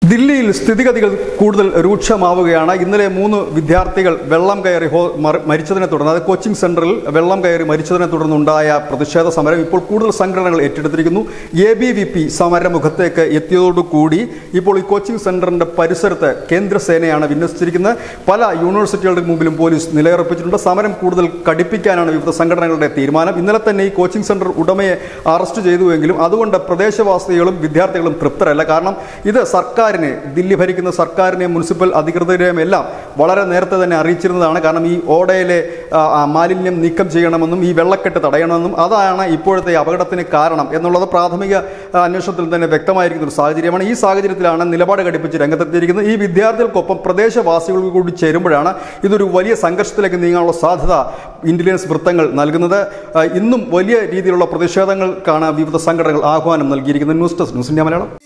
ദില്ലിയിൽ സ്ഥിതിഗതികൾ കൂടുതൽ രൂക്ഷമാവുകയാണ് ഇന്നലെ മൂന്ന് വിദ്യാർത്ഥികൾ വെള്ളം കയറി ഹോ മറി- മരിച്ചതിനെ തുടർന്ന് അത് കോച്ചിംഗ് സെന്ററിൽ വെള്ളം കയറി മരിച്ചതിനെ തുടർന്നുണ്ടായ പ്രതിഷേധ സമരം ഇപ്പോൾ കൂടുതൽ സംഘടനകൾ ഏറ്റെടുത്തിരിക്കുന്നു എ ബി വി പി സമരമുഖത്തേക്ക് എത്തിയതോടുകൂടി ഇപ്പോൾ ഈ കോച്ചിംഗ് സെന്ററിന്റെ പരിസരത്ത് കേന്ദ്രസേനയാണ് വിന്യസിച്ചിരിക്കുന്നത് പല യൂണിവേഴ്സിറ്റികളുടെ മുമ്പിലും പോലീസ് നിലയുറപ്പിച്ചിട്ടുണ്ട് സമരം കൂടുതൽ കടുപ്പിക്കാനാണ് വിവിധ സംഘടനകളുടെ തീരുമാനം ഇന്നലെ തന്നെ ഈ കോച്ചിംഗ് സെന്റർ ഉടമയെ അറസ്റ്റ് ചെയ്തുവെങ്കിലും അതുകൊണ്ട് പ്രദേശവാസികളും വിദ്യാർത്ഥികളും തൃപ്തരല്ല കാരണം ഇത് സർക്കാരിനെ ദില്ലി ഭരിക്കുന്ന സർക്കാരിനെയും മുനിസിപ്പൽ അധികൃതരെയും എല്ലാം വളരെ നേരത്തെ തന്നെ അറിയിച്ചിരുന്നതാണ് കാരണം ഈ ഓടയിലെ ആ, ആ, മാലിന്യം നീക്കം ചെയ്യണമെന്നും ഈ വെള്ളക്കെട്ട് തടയണമെന്നും അതാണ് ഇപ്പോഴത്തെ ഈ അപകടത്തിന് കാരണം എന്നുള്ളത് പ്രാഥമിക ആ, അന്വേഷണത്തിൽ തന്നെ വ്യക്തമായിരിക്കുന്ന ഒരു സാഹചര്യമാണ് ഈ സാഹചര്യത്തിലാണ് നിലപാട് ഘടിപ്പിച്ച് രംഗത്തെത്തിയിരിക്കുന്നത് ഈ വിദ്യാർത്ഥികൾക്കൊപ്പം പ്രദേശവാസികൾ കൂടി ചേരുമ്പോഴാണ് ഇതൊരു വലിയ സംഘർഷത്തിലേക്ക് നീങ്ങാനുള്ള സാധ്യത ഇന്റലിജൻസ് വൃത്തങ്ങൾ നൽകുന്നത് ആ, ഇന്നും വലിയ രീതിയിലുള്ള പ്രതിഷേധങ്ങൾക്കാണ് വിവിധ സംഘടനകൾ ആഹ്വാനം നൽകിയിരിക്കുന്നത് news desk news India Malayalam